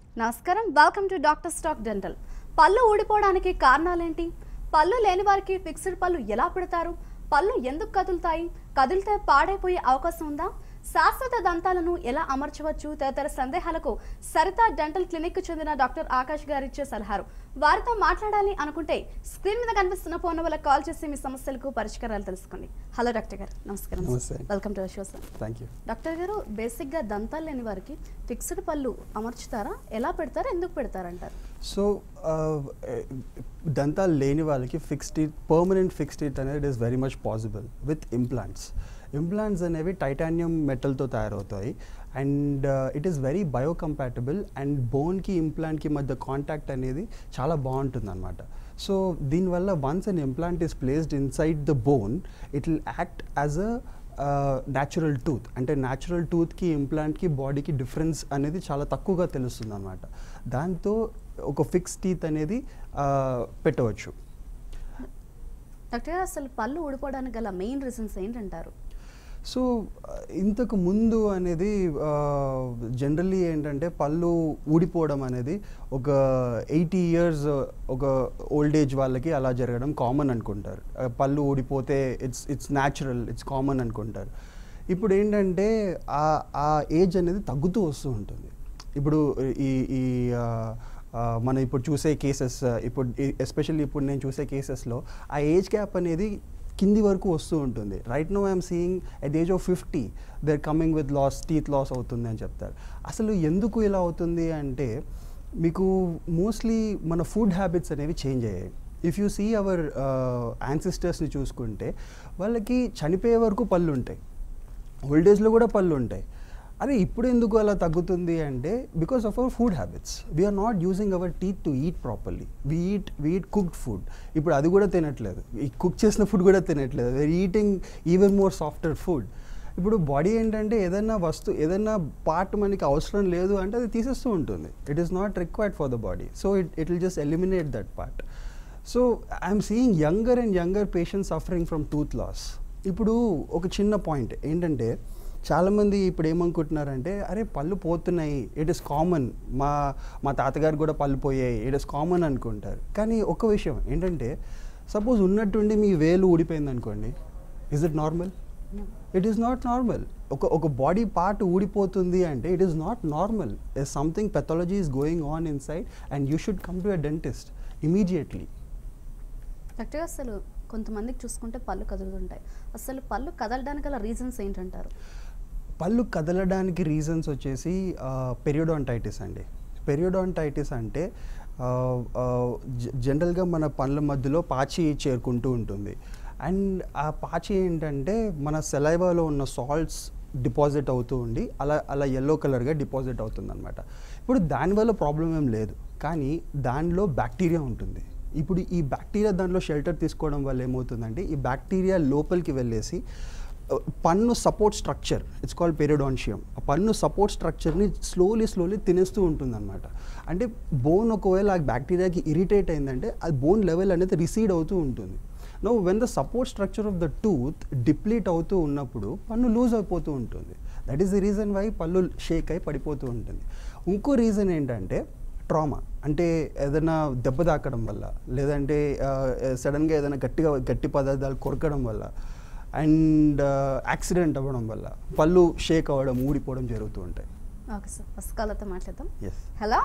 నమస్కారం welcome to doctor stock dental పళ్ళు ఊడిపోవడానికి కారణాలేంటి పళ్ళు లేని వారికి ఫిక్స్డ్ పళ్ళు ఎలా పెడతారు పళ్ళు ఎందుకు కదులుతాయి కదిలితే పాడైపోయే అవకాశం ఉందా శాశ్వత దంతాలను ఎలా అమర్చవచ్చు తదితర సందేహాలకు సరిత డెంటల్ క్లినిక్ కు చెందిన డాక్టర్ ఆకాష్ గారు ఇచ్చే సలహాలు వారితో మాట్లాడాలి అనుకుంటే స్క్రీన్ మీద కనిపిస్తున్న ఫోన్ వల్ల కాల్ చేసి మీ సమస్యలకు పరిష్కారాలు తెలుసుకోండి హలో డాక్టర్ గారు నమస్కారం నమస్తే. Welcome to show sir thank you doctor గారు బేసిక్గా దంతాలు లేని వారికి ఫిక్స్డ్ పళ్ళు అమర్చుతారా ఎలా పెడతారా ఎందుకు పెడతారంటారు సో దంతాలు లేని వాళ్ళకి fixed teeth permanent fixed teeth అనేది is very much possible with implants implants అనేవి టైటానియం మెటల్తో తయారవుతాయి and it is very biocompatible and బోన్కి ఇంప్లాంట్కి మధ్య కాంటాక్ట్ అనేది చాలా బాగుంటుంది అనమాట సో దీనివల్ల once an implant is placed inside the bone it will act as a natural tooth అంటే న్యాచురల్ టూత్కి ఇంప్లాంట్కి బాడీకి డిఫరెన్స్ అనేది చాలా తక్కువగా తెలుస్తుంది అనమాట దాంతో ఒక ఫిక్స్ టీత్ అనేది ఆ, పెట్టవచ్చు డాక్టర్ గారు అసలు పళ్ళు ఊడిపోవడానికి గల మెయిన్ రీజన్స్ ఏంటంటారు సో ఆ, ఇంతకు ముందు అనేది జనరల్లీ ఏంటంటే పళ్ళు ఊడిపోవడం అనేది ఒక ఎయిటీ ఇయర్స్ ఒక ఓల్డ్ ఏజ్ వాళ్ళకి అలా జరగడం కామన్ అనుకుంటారు ఆ, పళ్ళు ఊడిపోతే it's it's natural it's common అనుకుంటారు ఇప్పుడు ఏంటంటే ఆ ఆ ఏజ్ అనేది తగ్గుతూ వస్తూ ఉంటుంది ఇప్పుడు ఈ ఈ ఆ, ఆ, మనం ఇప్పుడు చూసే కేసెస్ ఇప్పుడు ఎస్పెషల్లీ ఇప్పుడు నేను చూసే కేసెస్లో ఆ ఏజ్ గ్యాప్ అనేది కింది వరకు వస్తూ ఉంటుంది right no I'm seeing at age of fifty there coming with loss teeth loss అవుతుంది అని చెప్తారు అసలు ఎందుకు ఇలా అవుతుంది అంటే మీకు మోస్ట్లీ మన ఫుడ్ హ్యాబిట్స్ అనేవి చేంజ్ అయ్యాయి ఇఫ్ యూ సీ అవర్ యాన్సిస్టర్స్ని చూసుకుంటే వాళ్ళకి చనిపోయే వరకు పళ్ళు ఉంటాయి ఓల్డ్ ఏజ్లో కూడా పళ్ళు ఉంటాయి అరే ఇప్పుడు ఎందుకు అలా తగ్గుతుంది అంటే because of our food habits we are not using our teeth to eat properly we eat we eat cooked food ఇప్పుడు అది కూడా తినట్లేదు ఈ కుక్ చేసిన ఫుడ్ కూడా తినట్లేదు we're eating even more software food ఇప్పుడు బాడీ ఏంటంటే ఏదైనా వస్తు ఏదైనా పార్ట్ మనకి అవసరం లేదు అంటే అది తీసేస్తూ ఉంటుంది it is not required for the body so it it will just eliminate that part so I'm seeing younger and younger patients suffering from tooth loss ఇప్పుడు ఒక చిన్న పాయింట్ ఏంటంటే చాలామంది ఇప్పుడు ఏమనుకుంటున్నారంటే అరే పళ్ళు పోతున్నాయి ఇట్ ఇస్ కామన్ మా మా తాతగారు కూడా పళ్ళు పోయాయి ఇట్ ఇస్ కామన్ అనుకుంటారు కానీ ఒక విషయం ఏంటంటే సపోజ్ ఉన్నట్టుండి మీ వేలు ఊడిపోయింది అనుకోండి is it normal it is not normal ఒక ఒక బాడీ పార్ట్ ఊడిపోతుంది అంటే it is not normal something pathology is going on inside and you should come to a dentist immediately doctor గారు అసలు కొంతమందికి చూసుకుంటే పళ్ళు కదులుతుంటాయి అసలు పళ్ళు కదలడానికి గల రీజన్స్ ఏంటంటారు పళ్ళు కదలడానికి రీజన్స్ వచ్చేసి పెరియోడాంటైటిస్ అండి పెరియోడాంటైటిస్ అంటే జనరల్గా మన పళ్ళ మధ్యలో పాచి చేరుకుంటూ ఉంటుంది అండ్ ఆ పాచి ఏంటంటే మన సెలైవాలో ఉన్న సాల్ట్స్ డిపాజిట్ అవుతూ ఉండి అలా అలా ఎల్లో కలర్గా డిపాజిట్ అవుతుంది అనమాట ఇప్పుడు దానివల్ల ప్రాబ్లం ఏం లేదు కానీ దానిలో బ్యాక్టీరియా ఉంటుంది ఇప్పుడు ఈ బ్యాక్టీరియా దాంట్లో షెల్టర్ తీసుకోవడం వల్ల ఏమవుతుందంటే ఈ బ్యాక్టీరియా లోపలికి వెళ్ళేసి పన్ను support structure it's called periodontium ఆ పన్ను సపోర్ట్ స్ట్రక్చర్ని స్లోలీ స్లోలీ తినేస్తూ ఉంటుందన్నమాట అంటే బోన్ ఒకవేళ ఆ బ్యాక్టీరియాకి ఇరిటేట్ అయిందంటే అది బోన్ లెవెల్ అనేది రిసీడ్ అవుతూ ఉంటుంది no when the support structure of the tooth deplete అవుతూ ఉన్నప్పుడు పన్ను లూజ్ అయిపోతూ ఉంటుంది that is the reason why పళ్ళు షేక్ అయి పడిపోతూ ఉంటుంది ఇంకో రీజన్ ఏంటంటే ట్రామా అంటే ఏదైనా దెబ్బ తాకడం వల్ల లేదంటే సడన్గా ఏదైనా గట్టిగా గట్టి పదార్థాలు కొరకడం వల్ల అండ్ యాక్సిడెంట్ అవ్వడం వల్ల పళ్ళు షేక్ అవ్వడం ఊడిపోవడం జరుగుతూ ఉంటాయి ఓకే సార్ ఫస్ట్ కాలర్తో మాట్లాడదాం ఎస్ హలో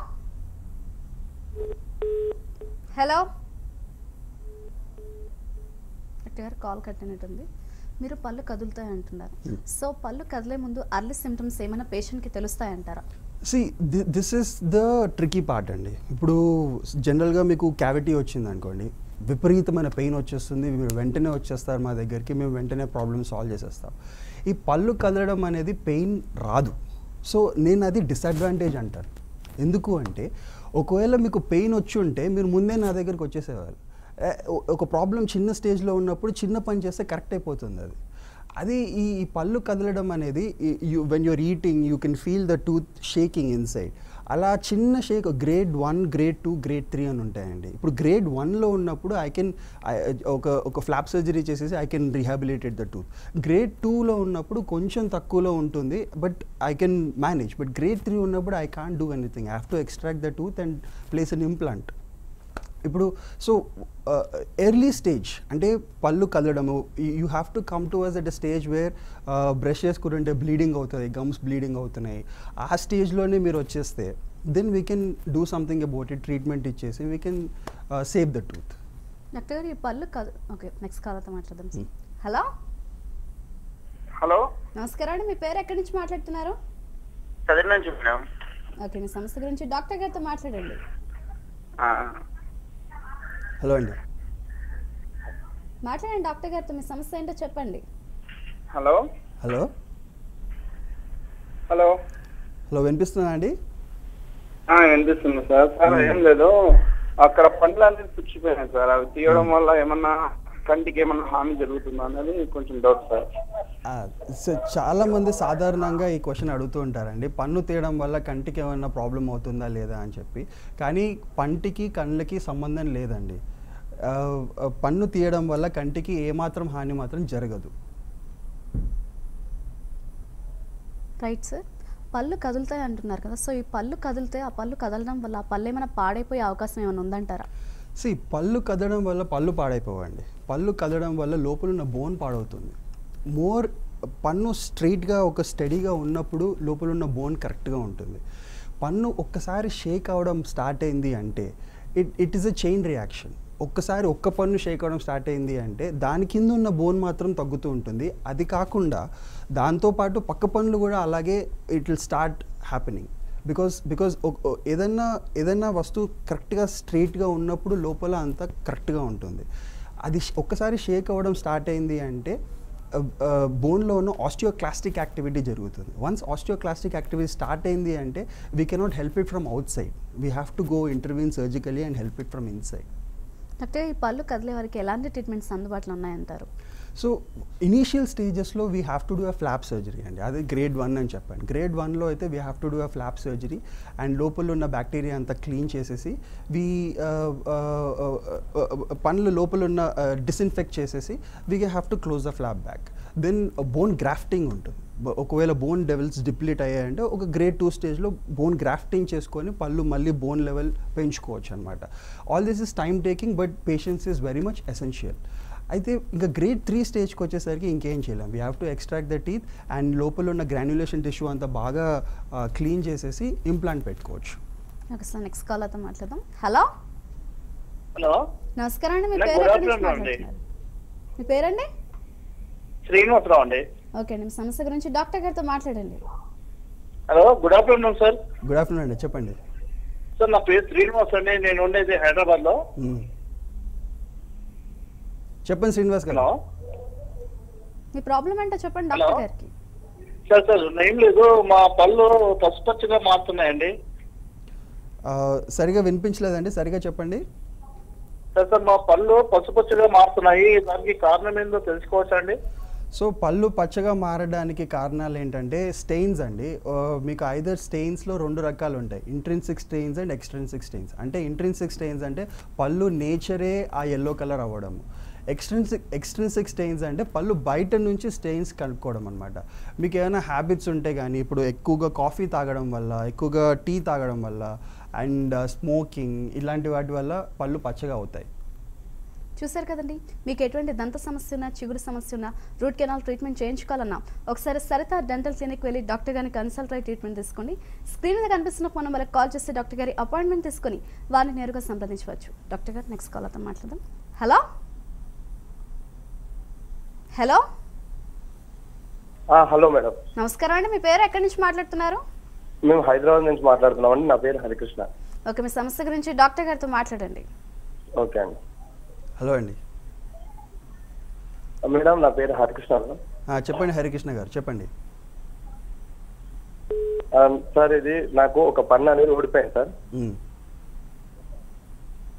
హలో డాక్టర్ గారు కాల్ కట్టినట్టుంది మీరు పళ్ళు కదులుతాయి అంటున్నారు Hmm. సో పళ్ళు కదిలే ముందు అర్లీ సిమ్టమ్స్ ఏమైనా పేషెంట్కి తెలుస్తాయంటారా see this is the tricky part అండి ఇప్పుడు జనరల్గా మీకు క్యావిటీ వచ్చింది అనుకోండి విపరీతమైన పెయిన్ వచ్చేస్తుంది మీరు వెంటనే వచ్చేస్తారు మా దగ్గరికి మేము వెంటనే ప్రాబ్లమ్ సాల్వ్ చేసేస్తాం ఈ పళ్ళు కదలడం అనేది పెయిన్ రాదు సో నేను అది డిసడ్వాంటేజ్ అంటాను ఎందుకు అంటే ఒకవేళ మీకు పెయిన్ వచ్చి ఉంటే మీరు ముందే నా దగ్గరికి వచ్చేసేవారు ఏ, ఒ- ఒక ప్రాబ్లం చిన్న స్టేజ్లో ఉన్నప్పుడు చిన్న పని చేస్తే కరెక్ట్ అయిపోతుంది అది అది ఈ ఈ పళ్ళు కదలడం అనేది you when you're eating you can feel the tooth shaking inside అలా చిన్న shake grade one grade two grade three అని ఉంటాయండి ఇప్పుడు గ్రేడ్ వన్లో ఉన్నప్పుడు ఐ కెన్ ఒక ఒక ఫ్లాప్ సర్జరీ చేసేసి I can rehabilitate the tooth grade టూలో ఉన్నప్పుడు కొంచెం తక్కువలో ఉంటుంది but I can manage but grade three ఉన్నప్పుడు I can't do anything I have to extract the tooth and place an implant ఇప్పుడు సో ఎర్లీ స్టేజ్ అంటే పళ్ళు కదలడము you have to come to us at a stage where brush చేసుకుంటుంటే bleeding అవుతుంది gums bleeding అవుతున్నాయి ఆ స్టేజ్లోనే మీరు వచ్చేస్తే then we can do something about it treatment ఇచ్చేసి we can save the tooth doctor గారు ఈ పళ్ళు కదు ఓకే నెక్స్ట్ కాల్తో మాట్లాడదాం Hmm. హలో హలో నమస్కారం అండి మీ పేరు ఎక్కడి నుంచి మాట్లాడుతున్నారు చదివి నుంచి మేడం ఓకే మీ సమస్య గురించి డాక్టర్ గారితో మాట్లాడండి ఆ, హలో అండి మాట్లాడండి డాక్టర్ గారితో మీ సమస్య ఏంటో చెప్పండి హలో హలో హలో హలో వినిపిస్తుందా అండి ఆ, వినిపిస్తుంది సార్ సార్ ఏం లేదు అక్కడ పండ్లు అనేది పుచ్చిపోయినాయి సార్ అవి తీయడం వల్ల ఏమన్నా కంటికి ఏమన్నా హాని జరుగుతుందా అనేది కొంచెం డౌట్ సార్ సో చాలా మంది సాధారణంగా ఈ క్వశ్చన్ అడుగుతూ ఉంటారండి పన్ను తీయడం వల్ల కంటికి ఏమైనా ప్రాబ్లం అవుతుందా లేదా అని చెప్పి కానీ పంటికి కళ్ళకి సంబంధం లేదండి ఆ, ఆ, పన్ను తీయడం వల్ల కంటికి ఏమాత్రం హాని మాత్రం జరగదు రైట్ సార్ పళ్ళు కదులుతాయి అంటున్నారు కదా సో ఈ పళ్ళు కదిలితే ఆ పళ్ళు కదలడం వల్ల ఆ పళ్ళు ఏమైనా పాడైపోయే అవకాశం ఏమైనా ఉందంటారా సి పళ్ళు కదలడం వల్ల పళ్ళు పాడైపోవండి పళ్ళు కదలడం వల్ల లోపల ఉన్న బోన్ పాడవుతుంది మోర్ పన్ను స్ట్రైట్గా ఒక స్టడీగా ఉన్నప్పుడు లోపల ఉన్న బోన్ కరెక్ట్గా ఉంటుంది పన్ను ఒక్కసారి షేక్ అవడం స్టార్ట్ అయింది అంటే it it is a chain reaction ఒక్కసారి ఒక్క పన్ను షేక్ అవడం స్టార్ట్ అయింది అంటే దాని కింద ఉన్న బోన్ మాత్రం తగ్గుతూ ఉంటుంది అది కాకుండా దాంతోపాటు పక్క పనులు కూడా అలాగే it will start happening because because ఏదన్నా ఏదన్నా వస్తువు కరెక్ట్గా స్ట్రైట్గా ఉన్నప్పుడు లోపల అంతా కరెక్ట్గా ఉంటుంది అది ష్- ఒక్కసారి షేక్ అవ్వడం స్టార్ట్ అయింది అంటే బోన్లో ఉన్న ఆస్టియోక్లాస్టిక్ యాక్టివిటీ జరుగుతుంది వన్స్ ఆస్టియోక్లాస్టిక్ యాక్టివిటీ స్టార్ట్ అయింది అంటే we cannot help it from outside we have to go intervene surgically and help it from inside doctor ఈ పళ్ళు కదిలే వారికి ఎలాంటి ట్రీట్మెంట్స్ అందుబాటులో ఉన్నాయంటారు సో ఇనీషియల్ స్టేజెస్లో we have to do a flap surgery అండి అదే గ్రేడ్ వన్ అని చెప్పండి గ్రేడ్ వన్లో అయితే we have to do a flap surgery and లోపల ఉన్న బ్యాక్టీరియా అంతా క్లీన్ చేసేసి వీ పనులు లోపల ఉన్న డిస్ఇన్ఫెక్ట్ చేసేసి we have to close the flap back then bone grafting ఉంటుంది బ- ఒకవేళ బోన్ లెవెల్స్ డిప్లీట్ అయ్యాయంటే ఒక గ్రేడ్ టూ స్టేజ్లో బోన్ గ్రాఫ్టింగ్ చేసుకొని పళ్ళు మళ్ళీ బోన్ లెవెల్ పెంచుకోవచ్చు అనమాట all this is time taking but patience is very much essential అయితే ఇంకా గ్రేడ్ త్రీ స్టేజ్కి వచ్చేసరికి ఇంకేం చేయలేం we have to extract the teeth and లోపల ఉన్న గ్రాన్యులేషన్ టిష్యూ అంతా బాగా క్లీన్ చేసేసి ఇంప్లాంట్ పెట్టుకోవచ్చు ఓకే సార్ నెక్స్ట్ కాల్ అయితే మాట్లాడదాం హలో హలో నమస్కారం అండి మీ నాకు పేరు good ఎక్కడి నుంచి afternoon అండి. మాట్లాడుతున్నారు మీ పేరండి శ్రీనివాసరావు అండి ఓకే అండి మీ సమస్య గురించి డాక్టర్ గారితో మాట్లాడండి hello good afternoon sir good afternoon అండి చెప్పండి సార్ నా పేరు శ్రీనివాస్ అండి నేను ఉండేది హైదరాబాద్ లో మ్మ్. చెప్పండి శ్రీనివాస్ గారు హలో మీ ప్రాబ్లం ఏంటో చెప్పండి Hello? డాక్టర్ గారికి సార్ సార్ ఏం లేదు మా పళ్ళు పసుపచ్చగా మారుతున్నాయండి ఆ, సరిగా వినిపించలేదండి సరిగా చెప్పండి సార్ సార్ మా పళ్ళు పసుపచ్చగా మారుతున్నాయి దానికి కారణం ఏందో తెలుసుకోవచ్చా అండి సో పళ్ళు పచ్చగా మారడానికి కారణాలు ఏంటంటే స్టెయిన్స్ అండి ఆ, మీకు ఐదర్ స్టెయిన్స్లో రెండు రకాలు ఉంటాయి intrinsic stains and extrinsic stains అంటే ఇంట్రిన్సిక్ స్టెయిన్స్ అంటే పళ్ళు నేచరే ఆ ఎల్లో కలర్ అవ్వడము ఎక్స్ట్రిన్సిక్ ఎక్స్ట్రిన్సిక్ స్టెయిన్స్ అంటే పళ్ళు బయట నుంచి స్టెయిన్స్ కలుపుకోవడం అనమాట మీకు ఏమైనా హ్యాబిట్స్ ఉంటే కానీ ఇప్పుడు ఎక్కువగా కాఫీ తాగడం వల్ల ఎక్కువగా టీ తాగడం వల్ల అండ్ స్మోకింగ్ ఇలాంటి వాటి వల్ల పళ్ళు పచ్చగా అవుతాయి చూశారు కదండి మీకు ఎటువంటి దంత సమస్య ఉన్నా చిగురు సమస్య ఉన్నా రూట్ కెనాల్ ట్రీట్మెంట్ చేయించుకోవాలన్నా ఒకసారి సరిత డెంటల్ క్లినిక్ వెళ్ళి డాక్టర్ గారిని కన్సల్ట్ అయ్యి ట్రీట్మెంట్ తీసుకోండి స్క్రీన్ మీద కనిపిస్తున్న ఫోన్ నెంబర్కి కాల్ చేస్తే డాక్టర్ గారి అపాయింట్మెంట్ తీసుకొని వారిని నేరుగా సంప్రదించవచ్చు డాక్టర్ గారు నెక్స్ట్ కాల్ అతను మాట్లాడదాం హలో హలో హలో మేడం నమస్కారం అండి మీ పేరు ఎక్కడి నుంచి మాట్లాడుతున్నారు మేము హైదరాబాద్ నుంచి మాట్లాడుతున్నామండి నా పేరు హరికృష్ణ ఓకే మీ సమస్య గురించి డాక్టర్ గారితో మాట్లాడండి ఓకే అండి హలో అండి మేడం నా పేరు హరికృష్ణ మేడం ఆ, చెప్పండి హరికృష్ణ గారు చెప్పండి ఆ, సార్ ఇది నాకు ఒక పన్ను అనేది ఊడిపోయింది సార్ మ్మ్.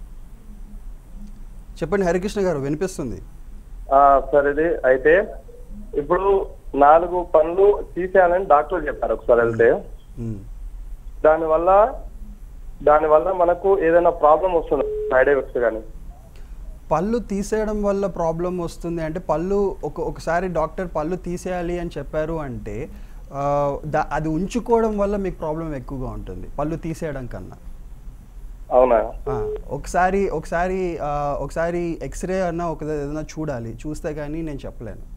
చెప్పండి హరికృష్ణ గారు వినిపిస్తుంది ఆ, సార్ ఇది అయితే ఇప్పుడు నాలుగు పనులు తీసేయాలని డాక్టర్ చెప్పారు ఒకసారి వెళ్తే మ్మ్. దానివల్ల దానివల్ల మనకు ఏదైనా ప్రాబ్లం వస్తుంది సైడ్ ఎఫెక్ట్స్ కానీ పళ్ళు తీసేయడం వల్ల ప్రాబ్లం వస్తుంది అంటే పళ్ళు ఒక ఒకసారి డాక్టర్ పళ్ళు తీసేయాలి అని చెప్పారు అంటే ఆ, దా- అది ఉంచుకోవడం వల్ల మీకు ప్రాబ్లం ఎక్కువగా ఉంటుంది పళ్ళు తీసేయడం కన్నా అవునా ఆ, ఒకసారి ఒకసారి ఆ, ఒకసారి ఎక్స్రే అన్నా ఒక ఏదైనా చూడాలి చూస్తే కానీ నేను చెప్పలేను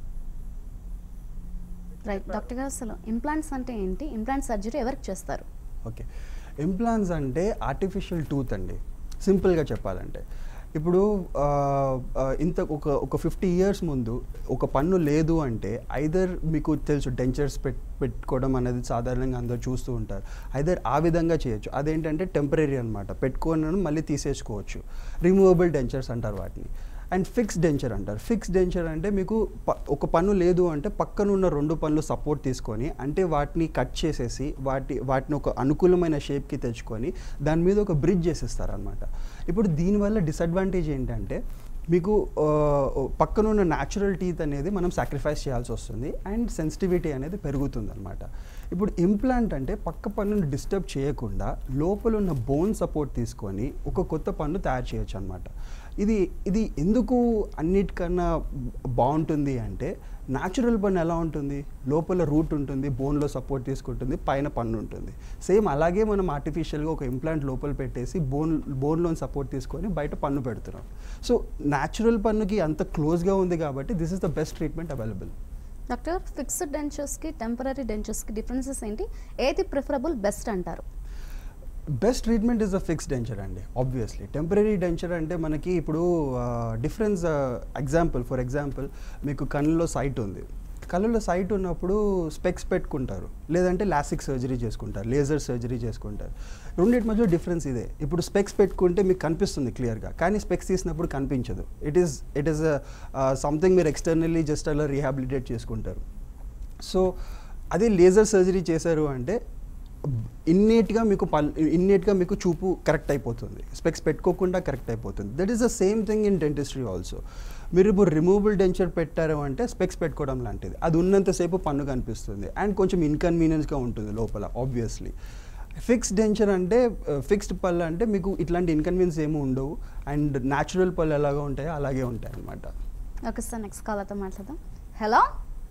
రైట్ డాక్టర్ గారు అసలు ఇంప్లాంట్స్ అంటే ఏంటి ఇంప్లాంట్ సర్జరీ ఎవరికి చేస్తారు ఓకే ఇంప్లాంట్స్ అంటే ఆర్టిఫిషియల్ టూత్ అండి సింపుల్గా చెప్పాలంటే ఇప్పుడు ఆ, ఆ, ఇంత ఒక ఒక ఫిఫ్టీ ఇయర్స్ ముందు ఒక పన్ను లేదు అంటే ఐదర్ మీకు తెలుసు డెంచర్స్ పెట్ పెట్టుకోవడం అనేది సాధారణంగా అందరూ చూస్తూ ఉంటారు ఐదర్ ఆ విధంగా చేయొచ్చు అదేంటంటే టెంపరీ అనమాట పెట్టుకొని మళ్ళీ తీసేసుకోవచ్చు రిమూవబుల్ డెంచర్స్ అంటారు వాటిని అండ్ ఫిక్స్ డెంచర్ అంటారు ఫిక్స్ డెంచర్ అంటే మీకు ప- ఒక పన్ను లేదు అంటే పక్కన ఉన్న రెండు పనులు సపోర్ట్ తీసుకొని అంటే వాటిని కట్ చేసేసి వాటి వాటిని ఒక అనుకూలమైన షేప్కి తెచ్చుకొని దాని మీద ఒక బ్రిడ్జ్ చేసేస్తారు అనమాట ఇప్పుడు దీనివల్ల డిసడ్వాంటేజ్ ఏంటంటే మీకు ఆ, పక్కన ఉన్న న్యాచురల్ టీత్ అనేది మనం సాక్రిఫైస్ చేయాల్సి వస్తుంది అండ్ సెన్సిటివిటీ అనేది పెరుగుతుంది అనమాట ఇప్పుడు ఇంప్లాంట్ అంటే పక్క పన్నును డిస్టర్బ్ చేయకుండా లోపల ఉన్న బోన్ సపోర్ట్ తీసుకొని ఒక కొత్త పన్ను తయారు చేయొచ్చు అనమాట ఇది ఇది ఎందుకు అన్నిటికన్నా బాగుంటుంది అంటే న్యాచురల్ పన్ను ఎలా ఉంటుంది లోపల రూట్ ఉంటుంది బోన్లో సపోర్ట్ తీసుకుంటుంది పైన పన్ను ఉంటుంది సేమ్ అలాగే మనం ఆర్టిఫిషియల్గా ఒక ఇంప్లాంట్ లోపల పెట్టేసి బోన్ బోన్లో సపోర్ట్ తీసుకొని బయట పన్ను పెడుతున్నాం సో న్యాచురల్ పన్నుకి అంత క్లోజ్గా ఉంది కాబట్టి this is the best treatment available doctor fixed డెంచర్స్కి టెంపరీ డెంచర్స్కి డిఫరెన్సెస్ ఏంటి ఏది ప్రిఫరబుల్ బెస్ట్ అంటారు best treatment is a fix denture అండి ఆబ్వియస్లీ టెంపరీ డెంచర్ అంటే మనకి ఇప్పుడు డిఫరెన్స్ ఎగ్జాంపుల్ ఫర్ ఎగ్జాంపుల్ మీకు కళ్ళలో సైట్ ఉంది కళ్ళలో సైట్ ఉన్నప్పుడు స్పెక్స్ పెట్టుకుంటారు లేదంటే లాసిక్ సర్జరీ చేసుకుంటారు లేజర్ సర్జరీ చేసుకుంటారు రెండింటి మధ్యలో డిఫరెన్స్ ఇదే ఇప్పుడు స్పెక్స్ పెట్టుకుంటే మీకు కనిపిస్తుంది క్లియర్గా కానీ స్పెక్స్ తీసినప్పుడు కనిపించదు it is it is something మీరు ఎక్స్టర్నల్లీ జస్ట్ అలా రీహాబిలిటేట్ చేసుకుంటారు సో అదే లేజర్ సర్జరీ చేశారు అంటే ఇన్నేట్గా మీకు పల్ ఇన్నేట్గా మీకు చూపు కరెక్ట్ అయిపోతుంది స్పెక్స్ పెట్టుకోకుండా కరెక్ట్ అయిపోతుంది that is the same thing in dentistry also మీరు ఇప్పుడు రిమూవబుల్ డెంచర్ పెట్టారు అంటే స్పెక్స్ పెట్టుకోవడం లాంటిది అది ఉన్నంతసేపు పన్ను కనిపిస్తుంది అండ్ కొంచెం ఇన్కన్వీనియన్స్గా ఉంటుంది లోపల ఆబ్వియస్లీ ఫిక్స్డ్ డెంచర్ అంటే ఫిక్స్డ్ పళ్ళు అంటే మీకు ఇట్లాంటి ఇన్కన్వీనియన్స్ ఏమి ఉండవు అండ్ న్యాచురల్ పళ్ళు ఎలాగో ఉంటాయో అలాగే ఉంటాయి అన్నమాట ఓకే సార్ నెక్స్ట్ కాలర్తో మాట్లాడదాం హలో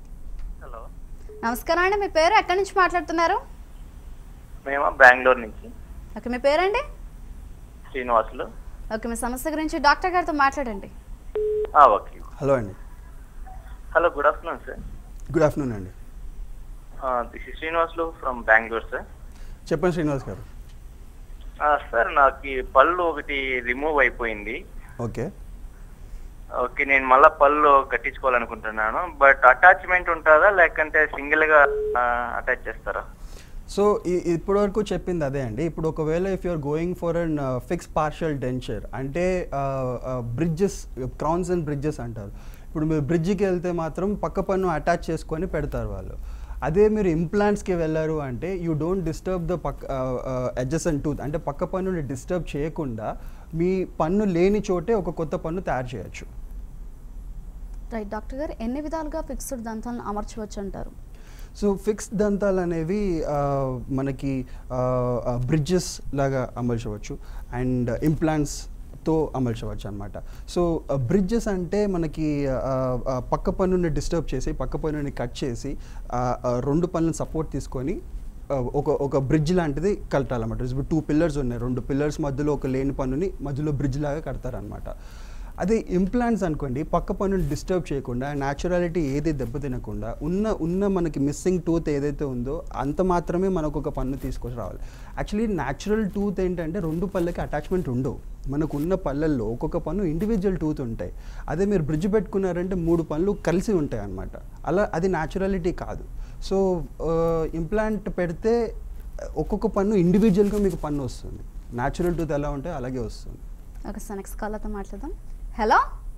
హలో నమస్కారం అండి మీ పేరు ఎక్కడి నుంచి మాట్లాడుతున్నారు మేము బెంగళూరు నుంచి ఓకే మీ పేరండి శ్రీనివాసులు ఓకే మీ సమస్య గురించి డాక్టర్ గారితో మాట్లాడండి ఆ, ఓకే హలో అండి hello good afternoon sir good afternoon అండి this is Srinivasulu from Bengaluru sir చెప్పండి శ్రీనివాస్ గారు సార్ నాకు ఈ పళ్ళు ఒకటి రిమూవ్ అయిపోయింది ఓకే ఓకే నేను మళ్ళీ పళ్ళు కట్టించుకోవాలనుకుంటున్నాను బట్ అటాచ్మెంట్ ఉంటుందా లేకంటే సింగిల్గా అటాచ్ చేస్తారా సో ఈ- ఇప్పటి వరకు చెప్పింది అదే అండి ఇప్పుడు ఒకవేళ if you're going for an fix partial denture అంటే బ్రిడ్జెస్ క్రౌన్స్ అండ్ బ్రిడ్జెస్ అంటారు ఇప్పుడు మీరు బ్రిడ్జ్కి వెళ్తే మాత్రం పక్క పన్ను అటాచ్ చేసుకొని పెడతారు వాళ్ళు అదే మీరు ఇంప్లాంట్స్కి వెళ్ళారు అంటే యూ డోంట్ డిస్టర్బ్ ద పక్క ఎడ్జెస్ అండ్ టూత్ అంటే పక్క పన్నుని డిస్టర్బ్ చేయకుండా మీ పన్ను లేని చోటే ఒక కొత్త పన్ను తయారు చేయొచ్చు రైట్ డాక్టర్ గారు ఎన్ని విధాలుగా ఫిక్స్డ్ దంతాలను అమర్చవచ్చు అంటారు సో ఫిక్స్ దంతాలు అనేవి ఆ, మనకి బ్రిడ్జెస్ లాగా అమర్చవచ్చు అండ్ ఇంప్లాంట్స్తో అమర్చవచ్చు అనమాట సో బ్రిడ్జెస్ అంటే మనకి ఆ, ఆ, పక్క పన్నుని డిస్టర్బ్ చేసి పక్క పన్నుని కట్ చేసి ఆ, ఆ, రెండు పనులను సపోర్ట్ తీసుకొని ఆ, ఒక ఒక బ్రిడ్జ్ లాంటిది కట్టాలన్నమాట ఇప్పుడు టూ పిల్లర్స్ ఉన్నాయి రెండు పిల్లర్స్ మధ్యలో ఒక లేని పన్నుని మధ్యలో బ్రిడ్జ్ లాగా కడతారనమాట అదే ఇంప్లాంట్స్ అనుకోండి పక్క పన్నుని డిస్టర్బ్ చేయకుండా న్యాచురాలిటీ ఏది దెబ్బతినకుండా ఉన్న ఉన్న మనకి మిస్సింగ్ టూత్ ఏదైతే ఉందో అంత మాత్రమే మనకు ఒక పన్ను తీసుకొని రావాలి యాక్చువల్లీ న్యాచురల్ టూత్ ఏంటంటే రెండు పళ్ళకి అటాచ్మెంట్ ఉండవు మనకు ఉన్న పళ్ళల్లో ఒక్కొక్క పన్ను ఇండివిజువల్ టూత్ ఉంటాయి అదే మీరు బ్రిడ్జ్ పెట్టుకున్నారంటే మూడు పళ్ళు కలిసి ఉంటాయి అన్నమాట అలా అది న్యాచురాలిటీ కాదు సో ఇంప్లాంట్ పెడితే ఒక్కొక్క పన్ను ఇండివిజువల్గా మీకు పన్ను వస్తుంది న్యాచురల్ టూత్ ఎలా ఉంటే అలాగే వస్తుంది ఓకే సార్ నెక్స్ట్ కాలర్తో మాట్లాడదాం హలో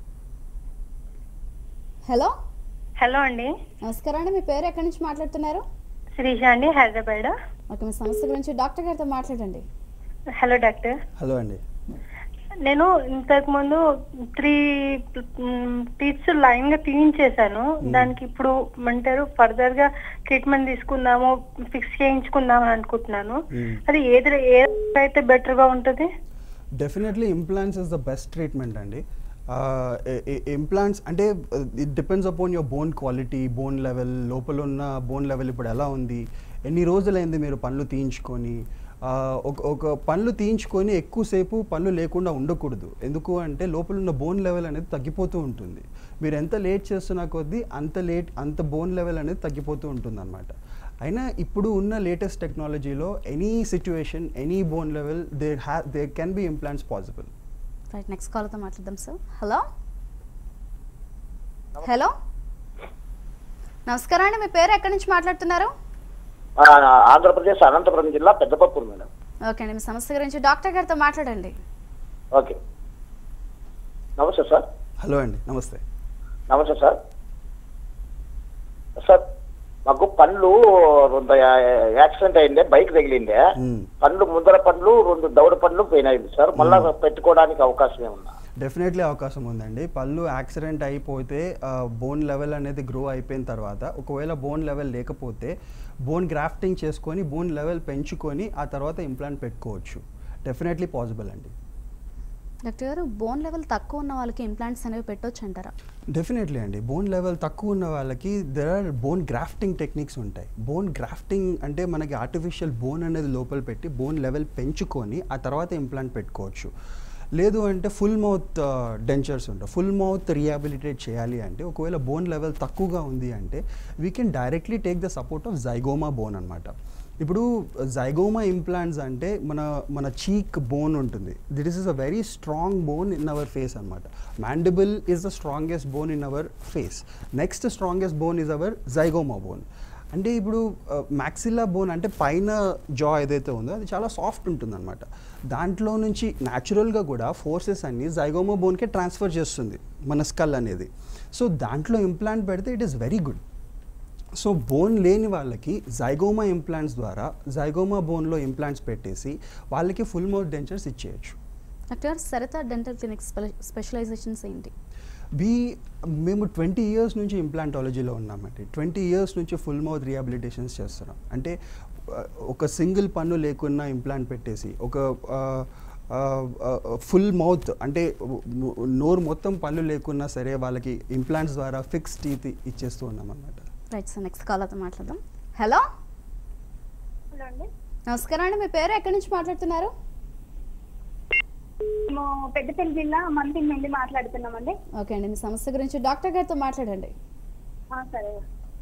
హలో హలో అండి నమస్కారం అండి మీ పేరు ఎక్కడి నుంచి మాట్లాడుతున్నారు శ్రీజ అండి హైదరాబాద్ ఓకే మీ సమస్య గురించి డాక్టర్ గారితో మాట్లాడండి హలో డాక్టర్ హలో అండి నేను ఇంతకు ముందు త్రీ టీత్స్ లైన్ గా తీయించేశాను దానికి ఇప్పుడు అంటారు ఫర్దర్ గా ట్రీట్మెంట్ తీసుకుందాము ఫిక్స్ చేయించుకుందాం అని అనుకుంటున్నాను Hmm. అది ఏది ఏదైతే బెటర్ గా ఉంటది definitely implants is the best treatment అండి ఇంప్లాంట్స్ అంటే it depends upon your bone quality bone level లోపల ఉన్న బోన్ లెవెల్ ఇప్పుడు ఎలా ఉంది ఎన్ని రోజులైంది మీరు పళ్ళు తీయించుకొని ఆ, ఒక ఒక పళ్ళు తీయించుకొని ఎక్కువసేపు పళ్ళు లేకుండా ఉండకూడదు ఎందుకు అంటే లోపల ఉన్న బోన్ లెవెల్ అనేది తగ్గిపోతూ ఉంటుంది మీరు ఎంత లేట్ చేస్తున్న కొద్దీ అంత లేట్ అంత బోన్ లెవెల్ అనేది తగ్గిపోతూ ఉంటుంది అనమాట అయినా ఇప్పుడు ఉన్న లేటెస్ట్ టెక్నాలజీలో any situation any bone level they హ్యా they can be implants possible right next కాల్తో మాట్లాడదాం సార్ హలో హలో నమస్కారం అండి మీ పేరు ఎక్కడి నుంచి మాట్లాడుతున్నారు ఆ, ఆంధ్రప్రదేశ్ అనంతపురం జిల్లా పెద్దపప్పూరు మేడం ఓకే అండి మీ సమస్య గురించి డాక్టర్ గారితో మాట్లాడండి ఓకే నమస్తే సార్ హలో అండి నమస్తే నమస్తే సార్ సార్ మాకు పండ్లు రెండు యాక్సిడెంట్ అయిందే బైక్ తగిలిందే Hmm. పండ్లు ముందర పండ్లు రెండు దౌడ పండ్లు పోయినాయి సార్ మళ్ళా పెట్టుకోవడానికి అవకాశం ఏమన్నా డెఫినెట్లీ అవకాశం ఉందండి పళ్ళు యాక్సిడెంట్ అయిపోతే బోన్ లెవెల్ అనేది గ్రో అయిపోయిన తర్వాత ఒకవేళ బోన్ లెవెల్ లేకపోతే బోన్ గ్రాఫ్టింగ్ చేసుకొని బోన్ లెవెల్ పెంచుకొని ఆ తర్వాత ఇంప్లాంట్ పెట్టుకోవచ్చు డెఫినెట్లీ పాసిబుల్ అండి డాక్టర్ గారు బోన్ లెవెల్ తక్కువ ఉన్న వాళ్ళకి ఇంప్లాంట్స్ అనేవి పెట్టొచ్చు అంటారా డెఫినెట్లీ అండి బోన్ లెవెల్ తక్కువ ఉన్న వాళ్ళకి there are bone grafting techniques ఉంటాయి బోన్ గ్రాఫ్టింగ్ అంటే మనకి ఆర్టిఫిషియల్ బోన్ అనేది లోపల పెట్టి బోన్ లెవెల్ పెంచుకొని ఆ తర్వాత ఇంప్లాంట్ పెట్టుకోవచ్చు లేదు అంటే ఫుల్ మౌత్ డెంచర్స్ ఉంటాయి ఫుల్ మౌత్ రిహాబిలిటేట్ చేయాలి అంటే ఒకవేళ బోన్ లెవెల్ తక్కువగా ఉంది అంటే we can directly take the support of zygoma bone అనమాట ఇప్పుడు జైగోమా ఇంప్లాంట్స్ అంటే మన మన చీక్ బోన్ ఉంటుంది that is a very strong bone in our face అనమాట mandible is the strongest bone in our face next strongest bone is our zygoma bone అంటే ఇప్పుడు maxilla bone అంటే పైన జా ఏదైతే ఉందో అది చాలా సాఫ్ట్ ఉంటుంది అనమాట దాంట్లో నుంచి న్యాచురల్గా కూడా ఫోర్సెస్ అన్ని జైగోమా బోన్కే ట్రాన్స్ఫర్ చేస్తుంది మన స్కల్ అనేది సో దాంట్లో ఇంప్లాంట్ పెడితే it is very good so bone లేని వాళ్ళకి జైగోమా ఇంప్లాంట్స్ ద్వారా జైగోమా బోన్లో ఇంప్లాంట్స్ పెట్టేసి వాళ్ళకి ఫుల్ మౌత్ డెంచర్స్ ఇచ్చేయచ్చు డాక్టర్ గారు సరిత డెంటల్ క్లినిక్ స్పెషలైజేషన్స్ ఏంటి బీ మేము ట్వంటీ ఇయర్స్ నుంచి ఇంప్లాంటాలజీలో ఉన్నామండి ట్వంటీ ఇయర్స్ నుంచి ఫుల్ మౌత్ రిహాబిలిటేషన్స్ చేస్తున్నాం అంటే ఆ, ఒక సింగిల్ పన్ను లేకున్నా ఇంప్లాంట్ పెట్టేసి ఒక ఫుల్ మౌత్ అంటే ము- నోరు మొత్తం పళ్ళు లేకున్నా సరే వాళ్ళకి ఇంప్లాంట్స్ ద్వారా ఫిక్స్ టీత్ ఇచ్చేస్తూ ఉన్నాం అన్నమాట రైట్ సార్ నెక్స్ట్ కాల్తో మాట్లాడదాం హలో హలో అండి నమస్కారం అండి మీ పేరు ఎక్కడి నుంచి మాట్లాడుతున్నారు మేము పెద్దపల్లి జిల్లా మంత్రి నుండి మాట్లాడుతున్నామండి ఓకే అండి మీ సమస్య గురించి డాక్టర్ గారితో మాట్లాడండి ఆ, సరే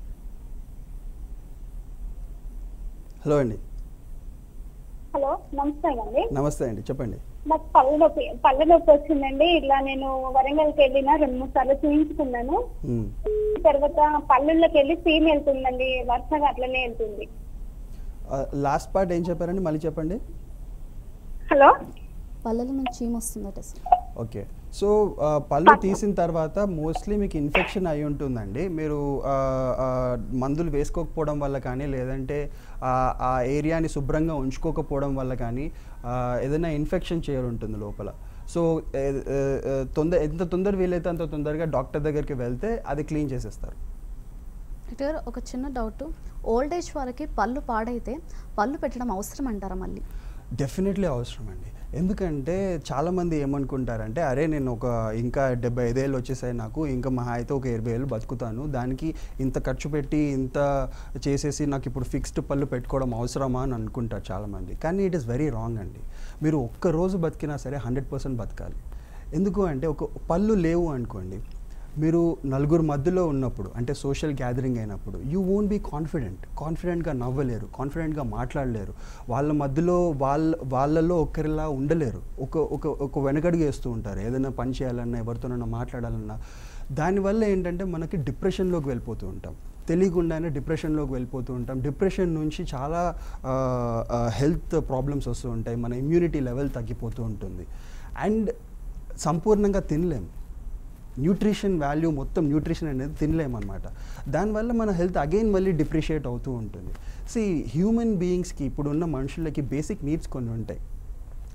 హలో అండి హలో నమస్తే అండి నమస్తే అండి చెప్పండి నాకు పళ్ళు నొప్పి పళ్ళ నొప్పి వచ్చిందండి ఇలా నేను వరంగల్కి వెళ్ళిన రెండు మూడు సార్లు చూయించుకున్నాను మ్మ్. తర్వాత పళ్ళుల్లోకి వెళ్ళి సీమ్ వెళ్తుందండి వరుసగా అట్లనే వెళ్తుంది లాస్ట్ పార్ట్ ఏం చెప్పారండి మళ్ళీ చెప్పండి హలో పళ్ళల నుంచి చీమ వస్తుందట సార్ ఓకే సో ఆ, పళ్ళు తీసిన తర్వాత మోస్ట్లీ మీకు ఇన్ఫెక్షన్ అయి ఉంటుందండి మీరు ఆ, ఆ, మందులు వేసుకోకపోవడం వల్ల కానీ లేదంటే ఆ, ఆ ఏరియాని శుభ్రంగా ఉంచుకోకపోవడం వల్ల కానీ ఆ, ఏదైనా ఇన్ఫెక్షన్ చేయాలి ఉంటుంది లోపల సో ఏ- ఏ- ఏ, తొందర ఎంత తొందర వీలైతే అంత తొందరగా డాక్టర్ దగ్గరికి వెళ్తే అది క్లీన్ చేసేస్తారు డాక్టర్ గారు ఒక చిన్న డౌట్ ఓల్డ్ ఏజ్ వాళ్ళకి పళ్ళు పాడైతే పళ్ళు పెట్టడం అవసరం అంటారా మళ్ళీ డెఫినెట్లీ అవసరం అండి ఎందుకంటే చాలామంది ఏమనుకుంటారంటే అరే నేను ఒక ఇంకా డెబ్బై ఐదేళ్ళు వచ్చేసాయి నాకు ఇంకా మహా అయితే ఒక ఇరవై ఏళ్ళు బతుకుతాను దానికి ఇంత ఖర్చు పెట్టి ఇంత చేసేసి నాకు ఇప్పుడు ఫిక్స్డ్ పళ్ళు పెట్టుకోవడం అవసరమా అని అనుకుంటారు చాలామంది కానీ ఇట్ ఈస్ వెరీ రాంగ్ అండి మీరు ఒక్క రోజు బతికినా సరే హండ్రెడ్ పర్సెంట్ బతకాలి ఎందుకు అంటే ఒక పళ్ళు లేవు అనుకోండి మీరు నలుగురు మధ్యలో ఉన్నప్పుడు అంటే సోషల్ గ్యాదరింగ్ అయినప్పుడు యూ వోంట్ బీ కాన్ఫిడెంట్ కాన్ఫిడెంట్గా నవ్వలేరు కాన్ఫిడెంట్గా మాట్లాడలేరు వాళ్ళ మధ్యలో వాళ్ళ వాళ్ళలో ఒకరిలా ఉండలేరు ఒక ఒక ఒక వెనకడుగు వేస్తూ ఉంటారు ఏదైనా పని చేయాలన్నా ఎవరితోనైనా మాట్లాడాలన్నా దానివల్ల ఏంటంటే మనకి డిప్రెషన్లోకి వెళ్ళిపోతూ ఉంటాం తెలియకుండానే డిప్రెషన్లోకి వెళ్ళిపోతూ ఉంటాం డిప్రెషన్ నుంచి చాలా హెల్త్ ప్రాబ్లమ్స్ వస్తూ ఉంటాయి మన ఇమ్యూనిటీ లెవెల్ తగ్గిపోతూ ఉంటుంది అండ్ సంపూర్ణంగా తినలేము న్యూట్రిషన్ వాల్యూ మొత్తం న్యూట్రిషన్ అనేది తినలేమన్నమాట దానివల్ల మన హెల్త్ అగైన్ మళ్ళీ డిప్రిషియేట్ అవుతూ ఉంటుంది సి హ్యూమన్ బీయింగ్స్కి ఇప్పుడున్న మనుషులకి బేసిక్ నీడ్స్ కొన్ని ఉంటాయి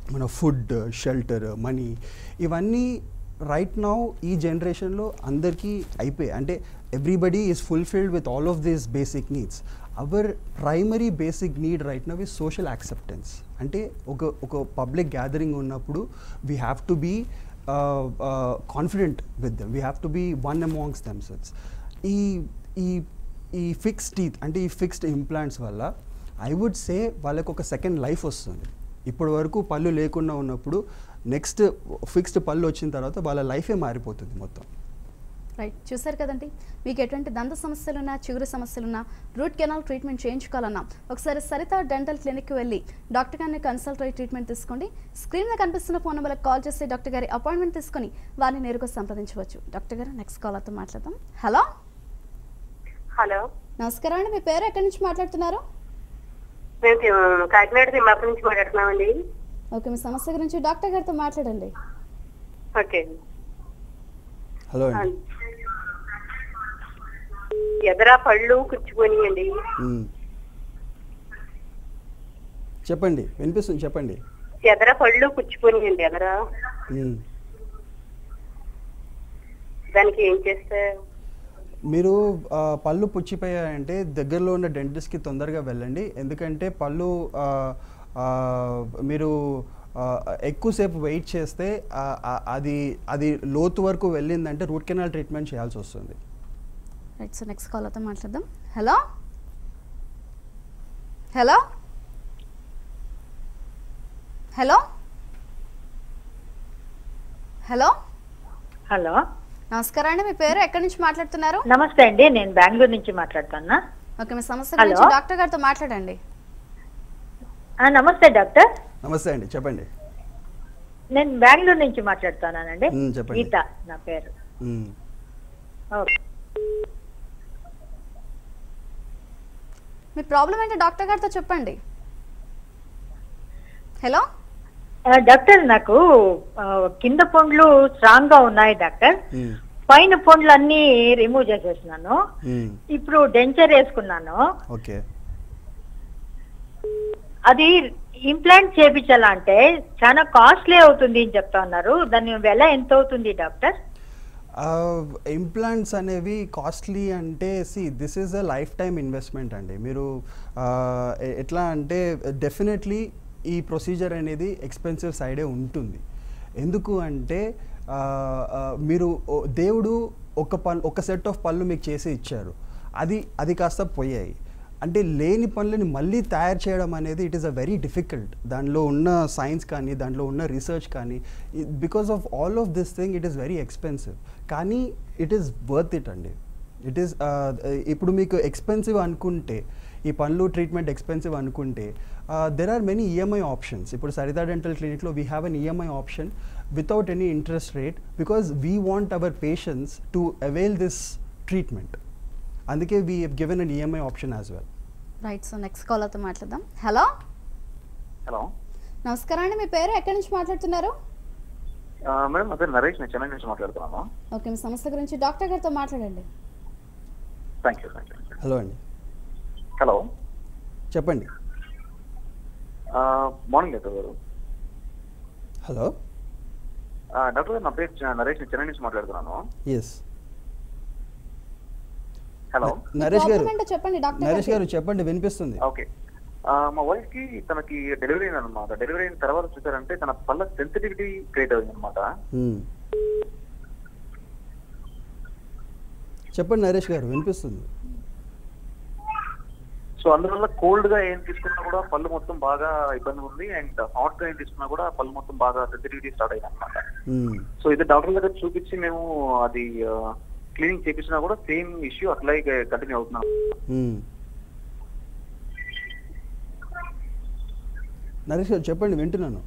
మన ఫుడ్ షెల్టర్ మనీ ఇవన్నీ రైట్ నౌ ఈ జనరేషన్లో అందరికీ అయిపోయాయి అంటే everybody is fulfilled with all of these basic needs our primary basic need right now is social acceptance అంటే ఒక ఒక పబ్లిక్ గ్యాదరింగ్ ఉన్నప్పుడు we have to be confident with them we have to be one amongst them సెల్స్ ఈ ఈ ఈ fixed teeth అంటే ఈ ఫిక్స్డ్ ఇంప్లాంట్స్ వల్ల ఐ వుడ్ సే వాళ్ళకి ఒక సెకండ్ లైఫ్ వస్తుంది ఇప్పటి వరకు పళ్ళు లేకుండా ఉన్నప్పుడు నెక్స్ట్ ఫిక్స్డ్ పళ్ళు వచ్చిన తర్వాత వాళ్ళ లైఫే మారిపోతుంది మొత్తం రైట్ చూసారు కదండి మీకు ఎటువంటి దంత సమస్యలున్నా చిగురు సమస్యలున్నా రూట్ కెనాల్ ట్రీట్మెంట్ చేయించుకోవాలన్నా ఒకసారి సరిత డెంటల్ క్లినిక్కి వెళ్ళి డాక్టర్ గారిని కన్సల్ట్ అయ్యి ట్రీట్మెంట్ తీసుకోండి స్క్రీన్ మీద కనిపిస్తున్న ఫోన్ నెంబర్కి కాల్ చేసి డాక్టర్ గారి అపాయింట్మెంట్ తీసుకొని వారిని నేరుగా సంప్రదించవచ్చు డాక్టర్ గారు నెక్స్ట్ కాలర్తో మాట్లాడదాం హలో హలో నమస్కారం అండి మీ పేరు ఎక్కడి నుంచి మాట్లాడుతున్నారు మేము తి- కాకినాడ తిమ్మాపురం నుంచి మాట్లాడుతున్నామండి ఓకే మీ సమస్య గురించి డాక్టర్ గారితో మాట్లాడండి ఓకే హలో అండి ఎదరా పళ్ళు కుచ్చిపోయినాయండి మ్మ్. చెప్పండి వినిపిస్తుంది చెప్పండి ఎదరా పళ్ళు కుచ్చిపోయినాయండి ఎదరా మ్మ్. దానికి ఏం చేస్తే మీరు ఆ, పళ్ళు పుచ్చిపోయాయంటే దగ్గరలో ఉన్న డెంటిస్ట్కి తొందరగా వెళ్ళండి ఎందుకంటే పళ్ళు ఆ, ఆ, మీరు ఆ, ఎక్కువసేపు వెయిట్ చేస్తే ఆ, ఆ, అది అది లోతు వరకు వెళ్ళిందంటే రూట్ కెనాల్ ట్రీట్మెంట్ చేయాల్సి వస్తుంది రైట్ సో నెక్స్ట్ కాలర్తో మాట్లాడదాం hello hello hello hello hello నమస్కారం అండి మీ పేరు ఎక్కడి నుంచి మాట్లాడుతున్నారు నమస్తే అండి నేను బెంగళూరు నుంచి మాట్లాడుతున్నా ఓకే మీ సమస్య హలో. గురించి డాక్టర్ గారితో మాట్లాడండి ఆ, నమస్తే డాక్టర్ నమస్తే అండి చెప్పండి నేను బెంగళూరు నుంచి మాట్లాడుతున్నానండి మ్, చెప్పండి. గీత నా పేరు మ్మ్. ఓకే మీ ప్రాబ్లం ఏంటో డాక్టర్ గారితో చెప్పండి హలో ఆ, డాక్టర్ నాకు ఆ, కింద పండ్లు స్ట్రాంగ్ గా ఉన్నాయి డాక్టర్ మ్మ్. పైన పండ్లు అన్ని రిమూవ్ చేసేసినాను మ్మ్. ఇప్పుడు డెంచర్ వేసుకున్నాను ఓకే అది ఇంప్లాంట్ చేపించాలంటే చాలా కాస్ట్లీ అవుతుంది అని చెప్తా ఉన్నారు దాని వెల ఎంత అవుతుంది డాక్టర్ ఇంప్లాంట్స్ అనేవి కాస్ట్లీ అంటే see this is a lifetime investment అండి మీరు ఆ, ఎ- ఎట్లా అంటే డెఫినెట్లీ ఈ ప్రొసీజర్ అనేది ఎక్స్పెన్సివ్ సైడే ఉంటుంది ఎందుకు అంటే ఆ, ఆ, మీరు ఓ- దేవుడు ఒక పల్ ఒక సెట్ ఆఫ్ పళ్ళు మీకు చేసి ఇచ్చారు అది అది కాస్త పోయాయి అంటే లేని పనులని మళ్ళీ తయారు చేయడం అనేది it is a very difficult దానిలో ఉన్న సైన్స్ కానీ దాంట్లో ఉన్న రీసెర్చ్ కానీ because of all of this thing it is very expensive కానీ ఇట్ ఈస్ వర్త్ ఇట్ అండి ఇట్ ఈస్ ఇప్పుడు మీకు ఎక్స్పెన్సివ్ అనుకుంటే ఈ పనులు ట్రీట్మెంట్ ఎక్స్పెన్సివ్ అనుకుంటే there are many EMI options ఇప్పుడు సరితా డెంటల్ క్లినిక్లో we have an EMI option without any interest rate because we want our patients to avail this treatment అందుకే we given an EMI option as well right so next కాలర్తో మాట్లాడదాం hello hello నమస్కారం అండి మీ పేరు ఎక్కడి నుంచి మాట్లాడుతున్నారు మేడం అదే నరేష్ నేను చెన్నై నుంచి మాట్లాడుతున్నాను ఓకే మీ సమస్య గురించి డాక్టర్ గారితో మాట్లాడండి thank you thank you hello అండి హలో చెప్పండి మార్నింగ్ డాక్టర్ గారు హలో ఆ, డాక్టర్ గారు నా పేరు చ- నరేష్ నేను చెన్నై నుంచి మాట్లాడుతున్నాను ఎస్ హలో నరేష్ గారు ప్రాబ్లం ఏంటో చెప్పండి డాక్టర్ నరేష్ గారికి. గారు చెప్పండి వినిపిస్తుంది ఓకే ఆ, మా వైఫ్ కి తనకి డెలివరీ అయింది అనమాట డెలివరీ అయిన తర్వాత చూసారంటే తన పళ్ళ సెన్సిటివిటీ క్రియేట్ అయింది అనమాట మ్మ్. చెప్పండి నరేష్ గారు వినిపిస్తుంది సో అందువల్ల కోల్డ్ గా ఏం తీసుకున్నా కూడా పళ్ళు మొత్తం బాగా ఇబ్బంది ఉంది అండ్ హాట్ గా ఏం తీసుకున్నా కూడా పళ్ళు మొత్తం బాగా సెన్సిటివిటీ స్టార్ట్ అయింది అనమాట మ్మ్. సో ఇది డాక్టర్ దగ్గర చూపించి మేము అది క్లీనింగ్ చేపించినా కూడా సేమ్ ఇష్యూ అట్లాగే కంటిన్యూ అవుతున్నాం మ్మ్. నరేష్ గారు చెప్పండి వింటున్నాను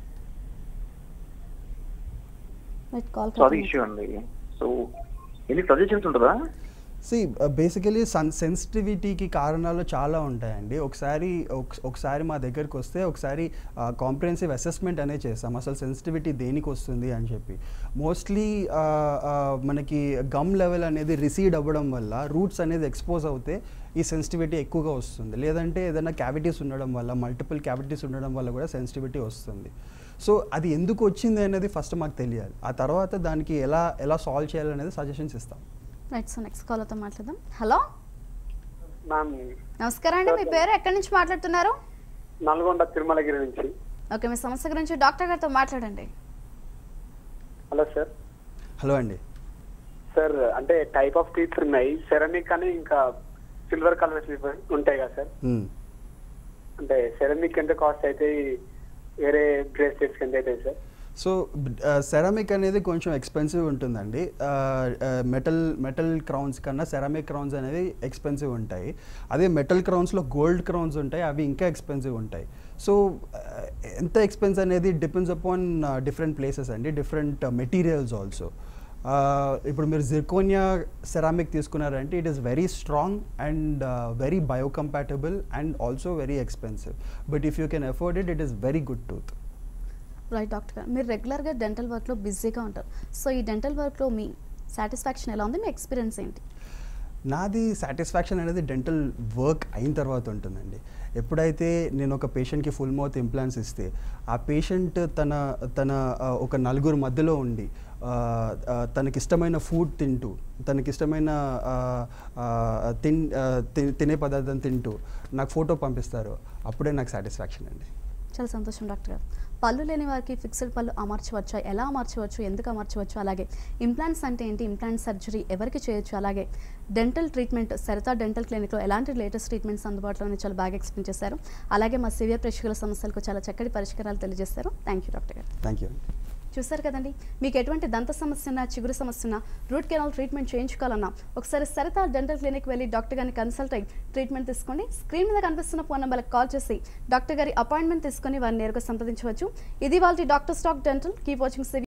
రైట్ కాల్ సో అది ఇష్యూ అండి సో ఎన్ని సజెషన్స్ ఉంటుందా సి బేసికలీ సన్ సెన్సిటివిటీకి కారణాలు చాలా ఉంటాయండి ఒకసారి ఒక- ఒకసారి మా దగ్గరికి వస్తే ఒకసారి కాంప్రహెన్సివ్ అసెస్మెంట్ అనేది చేస్తాం అసలు సెన్సిటివిటీ దేనికి వస్తుంది అని చెప్పి మోస్ట్లీ మనకి గమ్ లెవెల్ అనేది రిసీడ్ అవ్వడం వల్ల రూట్స్ అనేది ఎక్స్పోజ్ అవుతే ఈ సెన్సిటివిటీ ఎక్కువగా వస్తుంది లేదంటే ఏదైనా క్యావిటీస్ ఉండడం వల్ల మల్టిపుల్ క్యావిటీస్ ఉండడం వల్ల కూడా సెన్సిటివిటీ వస్తుంది సో అది ఎందుకు వచ్చింది అనేది ఫస్ట్ మాకు తెలియాలి ఆ తర్వాత దానికి ఎలా ఎలా సాల్వ్ చేయాలనేది సజెషన్స్ ఇస్తాం రైట్ సో నెక్స్ట్ కాలర్తో మాట్లాడదాం హలో మ్యామ్ నమస్కారం అండి మీ పేరు ఎక్కడి నుంచి మాట్లాడుతున్నారు నల్గొండ తిరుమలగిరి నుంచి ఓకే మీ సమస్య గురించి డాక్టర్ గారితో మాట్లాడండి హలో సార్ హలో అండి సార్ అంటే టైప్ ఆఫ్ టీత్స్ ఉన్నాయి సెరమిక్ అని ఇంకా సిల్వర్ కలర్స్ ఉంటాయి కదా సార్ మ్మ్. అంటే సెరమిక్ ఎంత కాస్ట్ అయితే వేరే బ్రేస్లెట్స్ ఎంత అవుతాయి సార్ సో సెరామిక్ అనేది కొంచెం ఎక్స్పెన్సివ్ ఉంటుందండి మెటల్ మెటల్ క్రౌన్స్ కన్నా సెరామిక్ క్రౌన్స్ అనేవి ఎక్స్పెన్సివ్ ఉంటాయి అదే మెటల్ క్రౌన్స్లో గోల్డ్ క్రౌన్స్ ఉంటాయి అవి ఇంకా ఎక్స్పెన్సివ్ ఉంటాయి సో ఎంత ఎక్స్పెన్స్ అనేది డిపెండ్స్ అపాన్ డిఫరెంట్ ప్లేసెస్ అండి డిఫరెంట్ మెటీరియల్స్ ఆల్సో ఇప్పుడు మీరు జిర్కోనియా సెరామిక్ తీసుకున్నారంటే it is very strong and very biocompatible and also very expensive but if you can afford it it is very good tooth right doctor గారు మీరు రెగ్యులర్గా dental వర్క్లో బిజీగా ఉంటారు సో ఈ డెంటల్ వర్క్లో మీ సాటిస్ఫాక్షన్ ఎలా ఉంది మీ ఎక్స్పీరియన్స్ ఏంటి నాది సాటిస్ఫాక్షన్ అనేది డెంటల్ వర్క్ అయిన తర్వాత ఉంటుందండి ఎప్పుడైతే నేను ఒక పేషెంట్కి ఫుల్ మౌత్ ఇంప్లాంట్స్ ఇస్తే ఆ పేషెంట్ తన తన ఆ, ఒక నలుగురు మధ్యలో ఉండి ఆ, ఆ, తనకిష్టమైన ఫుడ్ తింటూ తనకిష్టమైన ఆ, ఆ, తిన్ ఆ, తి- తినే పదార్థం తింటూ నాకు ఫోటో పంపిస్తారు అప్పుడే నాకు సాటిస్ఫాక్షన్ అండి చాలా సంతోషం డాక్టర్ గారు పళ్ళు లేని వారికి ఫిక్స్డ్ పళ్ళు అమర్చవచ్చా ఎలా అమర్చవచ్చు ఎందుకు అమర్చవచ్చు అలాగే ఇంప్లాంట్స్ అంటే ఏంటి ఇంప్లాంట్ సర్జరీ ఎవరికి చేయొచ్చు అలాగే డెంటల్ ట్రీట్మెంట్ సరితా డెంటల్ క్లినిక్లో ఎలాంటి లేటెస్ట్ ట్రీట్మెంట్స్ అందుబాటులో ఉన్నాయి చాలా బాగా ఎక్స్ప్లెయిన్ చేశారు అలాగే మా సివియర్ ప్రేక్షకుల సమస్యలకు చాలా చక్కటి పరిష్కారాలు తెలియజేశారు థ్యాంక్ యూ డాక్టర్ గారు థ్యాంక్ యూ చూసారు కదండి మీకు ఎటువంటి దంత సమస్య ఉన్నా చిగురు సమస్య ఉన్నా రూట్ కెనాల్ ట్రీట్మెంట్ చేయించుకోవాలన్నా ఒకసారి సరితా డెంటల్ క్లినిక్ వెళ్ళి డాక్టర్ గారిని కన్సల్ట్ అయ్యి ట్రీట్మెంట్ తీసుకోండి స్క్రీన్ మీద కనిపిస్తున్న ఫోన్ నెంబర్కి కాల్ చేసి డాక్టర్ గారి అపాయింట్మెంట్ తీసుకొని వారిని నేరుగా సంప్రదించవచ్చు ఇది వాళ్ళ doctor stock dental keep watching